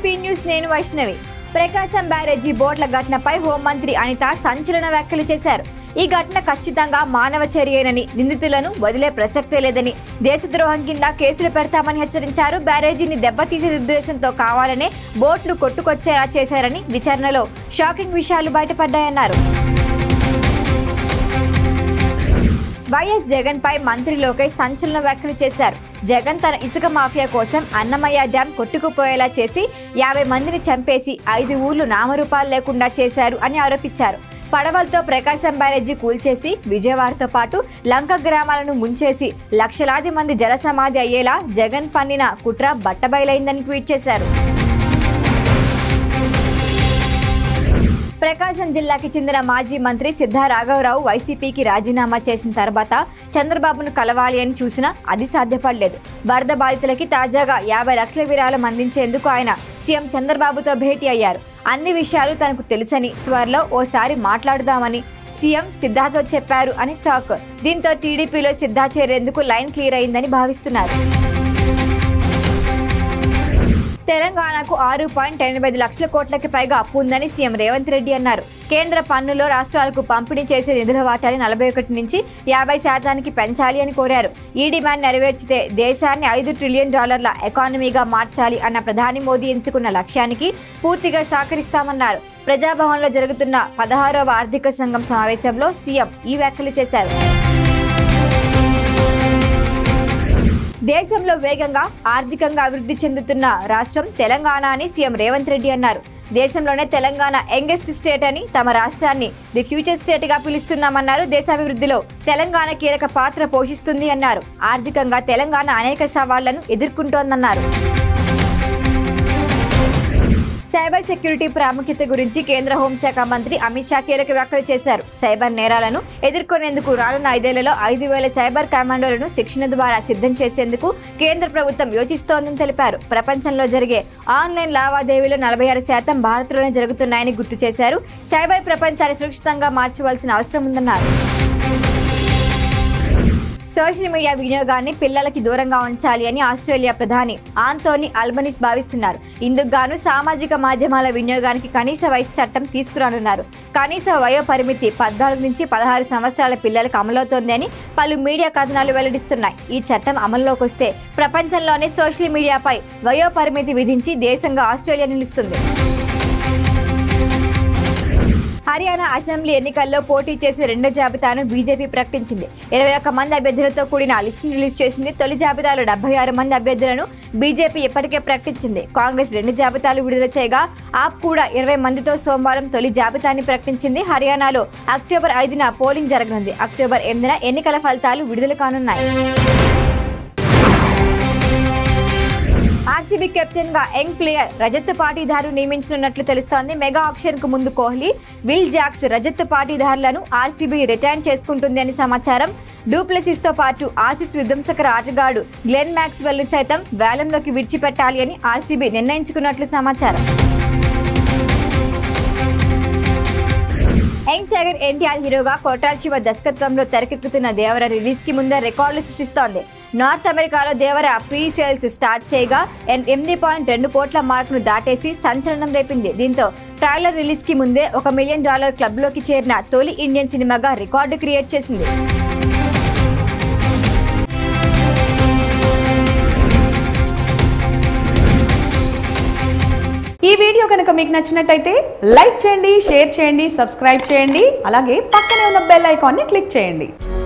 be news నేను వైష్ణవి ప్రకాశం బ్యారేజీ బోట్ల ఘటనపై హోంమంత్రి అనిత సంచలన వ్యాఖ్యలు చేశారు ఈ ఘటన ఖచ్చితంగా మానవ చర్యేనని నిందితులను వదిలే ప్రసక్తే లేదని దేశద్రోహం కింద కేసులు పెడతామని హెచ్చరించారు బ్యారేజీని దెబ్బతీసే ఉద్దేశంతో కావాలనే బోట్లు కొట్టుకొచ్చేలా చేశారని విచారణలో షాకింగ్ విషయాలు బయటపడ్డాయన్నారు వైఎస్ జగన్ పై మంత్రి లోకేష్ సంచలన వ్యాఖ్యలు చేశారు జగన్ తన ఇసుక మాఫియా కోసం అన్నమయ్య డ్యాం కొట్టుకుపోయేలా చేసి యాభై మందిని చంపేసి ఐదు ఊర్లు నామరూపాలు లేకుండా చేశారు అని ఆరోపించారు పడవలతో ప్రకాశం బ్యారేజీ కూల్చేసి విజయవాడతో పాటు లంక గ్రామాలను ముంచేసి లక్షలాది మంది జల సమాధి అయ్యేలా జగన్ పన్నిన కుట్ర బట్టబయలైందని ట్వీట్ చేశారు ప్రకాశం జిల్లాకి చెందిన మాజీ మంత్రి సిద్ధా రాఘవరావు వైసీపీకి రాజీనామా చేసిన తర్వాత చంద్రబాబును కలవాలి అని చూసినా అది సాధ్యపడలేదు వరద బాధితులకి తాజాగా యాభై లక్షల విరాళం అందించేందుకు ఆయన సీఎం చంద్రబాబుతో భేటీ అయ్యారు అన్ని విషయాలు తనకు తెలుసని త్వరలో ఓసారి మాట్లాడుదామని సీఎం సిద్ధాతో చెప్పారు అని టాక్ దీంతో టీడీపీలో సిద్ధా చేరేందుకు లైన్ క్లియర్ అయిందని భావిస్తున్నారు తెలంగాణకు ఆరు పాయింట్ ఎనభై ఐదు లక్షల కోట్లకి పైగా అప్పు ఉందని సీఎం రేవంత్ రెడ్డి అన్నారు కేంద్ర పన్నులో రాష్ట్రాలకు పంపిణీ చేసే నిధుల వాటాని నలభై ఒకటి నుంచి యాభై శాతానికి పెంచాలి అని కోరారు ఈ డిమాండ్ నెరవేర్చితే దేశాన్ని ఐదు ట్రిలియన్ డాలర్ల ఎకానమీగా మార్చాలి అన్న ప్రధాని మోదీ ఎంచుకున్న లక్ష్యానికి పూర్తిగా సహకరిస్తామన్నారు ప్రజాభవన్లో జరుగుతున్న పదహారవ ఆర్థిక సంఘం సమావేశంలో సీఎం ఈ వ్యాఖ్యలు చేశారు దేశంలో వేగంగా ఆర్థికంగా అభివృద్ధి చెందుతున్న రాష్ట్రం తెలంగాణ అని సీఎం రేవంత్ రెడ్డి అన్నారు దేశంలోనే తెలంగాణ యంగెస్ట్ స్టేట్ అని తమ రాష్ట్రాన్ని ది ఫ్యూచర్ స్టేట్ గా పిలుస్తున్నామన్నారు దేశాభివృద్ధిలో తెలంగాణ కీలక పాత్ర పోషిస్తుంది అన్నారు ఆర్థికంగా తెలంగాణ అనేక సవాళ్లను ఎదుర్కొంటోందన్నారు సైబర్ సెక్యూరిటీ ప్రాముఖ్యత గురించి కేంద్ర హోంశాఖ మంత్రి అమిత్ షా కీలక వ్యాఖ్యలు చేశారు సైబర్ నేరాలను ఎదుర్కొనేందుకు రానున్న ఐదేళ్లలో ఐదు వేల సైబర్ కమాండోలను శిక్షణ ద్వారా సిద్ధం చేసేందుకు కేంద్ర ప్రభుత్వం యోచిస్తోందని తెలిపారు ప్రపంచంలో జరిగే ఆన్లైన్ లావాదేవీలు నలభై ఆరు శాతం భారత్లోనే జరుగుతున్నాయని గుర్తు చేశారు సైబర్ ప్రపంచాన్ని సురక్షితంగా మార్చవలసిన అవసరం ఉందన్నారు సోషల్ మీడియా వినియోగాన్ని పిల్లలకి దూరంగా ఉంచాలి అని ఆస్ట్రేలియా ప్రధాని ఆంటోనీ అల్బనిస్ భావిస్తున్నారు ఇందుకు గాను సామాజిక మాధ్యమాల వినియోగానికి కనీస వయసు చట్టం తీసుకురానున్నారు కనీస వయో పరిమితి పద్నాలుగు నుంచి పదహారు సంవత్సరాల పిల్లలకు అమలవుతోంది అని పలు మీడియా కథనాలు వెల్లడిస్తున్నాయి ఈ చట్టం అమల్లోకి వస్తే ప్రపంచంలోనే సోషల్ మీడియాపై వయో పరిమితి విధించి దేశంగా ఆస్ట్రేలియా నిలుస్తుంది హర్యానా అసెంబ్లీ ఎన్నికల్లో పోటీ చేసే రెండో జాబితాను బీజేపీ ప్రకటించింది ఇరవై ఒక్క మంది అభ్యర్థులతో కూడిన లిస్టును రిలీజ్ చేసింది తొలి జాబితాలో డెబ్బై ఆరు మంది అభ్యర్థులను బీజేపీ ఇప్పటికే ప్రకటించింది కాంగ్రెస్ రెండు జాబితాలు విడుదల చేయగా ఆప్ కూడా ఇరవై మందితో సోమవారం తొలి జాబితాని ప్రకటించింది హర్యానాలో అక్టోబర్ ఐదున పోలింగ్ జరగనుంది అక్టోబర్ ఎనిమిదిన ఎన్నికల ఫలితాలు విడుదల కానున్నాయి ఆర్సీబీ కెప్టెన్ గా యంగ్ ప్లేయర్ రజత్ పాటీదారు నియమించనున్నట్లు తెలుస్తోంది మెగా ఆక్షన్ కు ముందు కోహ్లీ విల్ జాక్స్ రజత్ పాటీదారులను ఆర్సీబీ రిటైన్ చేసుకుంటుంది అని సమాచారం డూప్లెసిస్ తో పాటు ఆసిస్ విధ్వంసకర ఆటగాడు గ్లెన్ మ్యాక్స్వెల్ సైతం వేలంలోకి విడిచిపెట్టాలి అని ఆర్సీబీ నిర్ణయించుకున్నట్లు సమాచారం యంగ్ టైగర్ ఎన్టీఆర్ హీరోగా కోట్రాల్ శివ దర్శకత్వంలో తెరకెక్కుతున్న దేవర రిలీజ్ కి ముందే రికార్డులు సృష్టిస్తోంది నార్త్ అమెరికాలో దేవర ప్రీ సేల్స్ స్టార్ట్ చేయగా ఎన్- ఎనిమిది పాయింట్ రెండు కోట్ల మార్కును దాటేసి సంచలనం రేపింది దీంతో ట్రైలర్ రిలీజ్ కి ముందే ఒక మిలియన్ డాలర్ క్లబ్ లోకి చేరిన తొలి ఇండియన్ సినిమాగా రికార్డు క్రియేట్ చేసింది ఈ వీడియో కనుక మీకు నచ్చినట్టయితే లైక్ చేయండి షేర్ చేయండి సబ్స్క్రైబ్ చేయండి అలాగే పక్కనే ఉన్న బెల్ ఐకాన్ని క్లిక్ చేయండి